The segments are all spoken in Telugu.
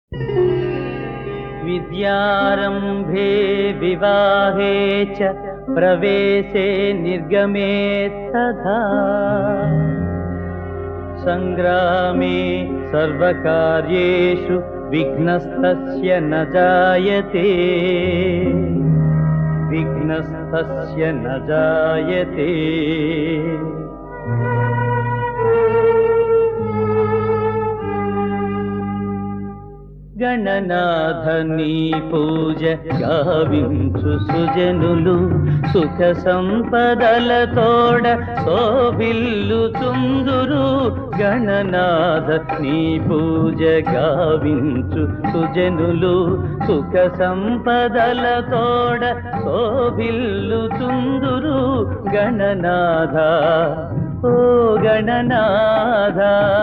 विद्यारम्भे विवाहे च प्रवेशे निर्गमे तथा सङ्ग्रामे सर्वकार्येषु विघ्नस्तस्य न जायते विघ्नस्तस्य न जायते గణనాథని పూజ గావించు సుజనులు సుఖ సంపదలతోడ శోభిల్లు చుందురు గణనాథ నీ పూజ గావించు సుజనులు సుఖ సంపదలతోడ శోభిల్లు చుందురు గణనాథ ఓ గణనాథ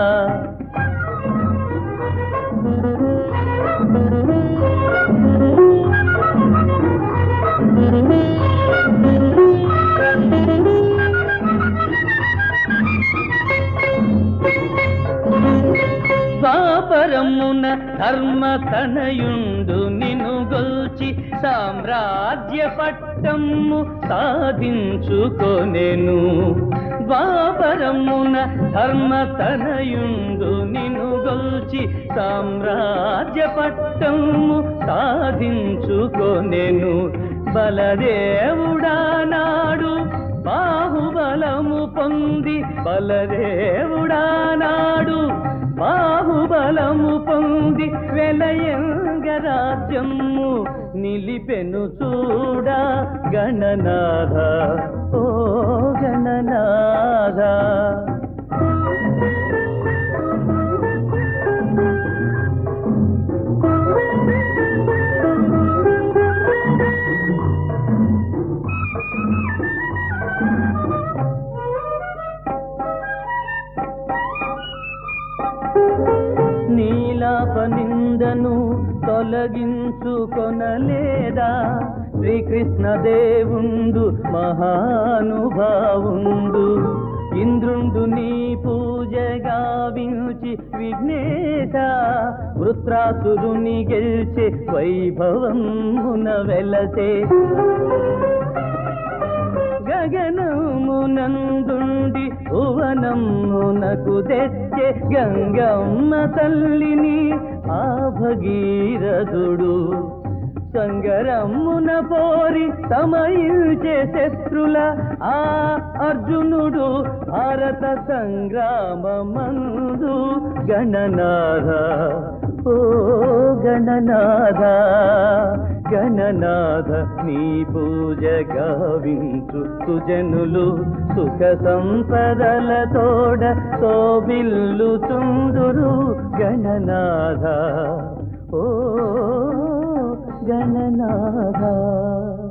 ద్వాపరమున ధర్మ తనయుండు నిను గొల్చి సామ్రాజ్య పట్టము సాధించుకొనెను ద్వాపరమున ధర్మ తనయుండు నిను గొల్చి సామ్రాజ్య పట్టము సాధించుకొనెను బలదేవుడా నాడు బాహుబలము పొంది బలదేవుడా నాడు బాహుబలము పొంది వెలయంగ రాజ్యము నిలిపెను చూడ గణనాథ ఓ గణనాథ నీలాపనిందను తొలగించుకొనలేదా శ్రీకృష్ణ దేవుండు మహానుభావుండు ఇంద్రుండు నీ పూజ గావించి విఘ్నేశ వృత్రాసురుని గెలిచే వైభవమున వెలసే గగనమునందుండి భువనమునకు తెచ్చే గంగమ్మ తల్లిని ఆ భగీరథుడు సంగరమ్మున పోరి సమయించే శత్రుల ఆ అర్జునుడు భారత సంగ్రామమందు గణనాథ ఓ గణనాథ గణనాథ నీ పూజ గావించు సుజనులు సుఖ సంపదలతోడ సోబిల్లు చుందురు గణనాథ ఓ గణనాథ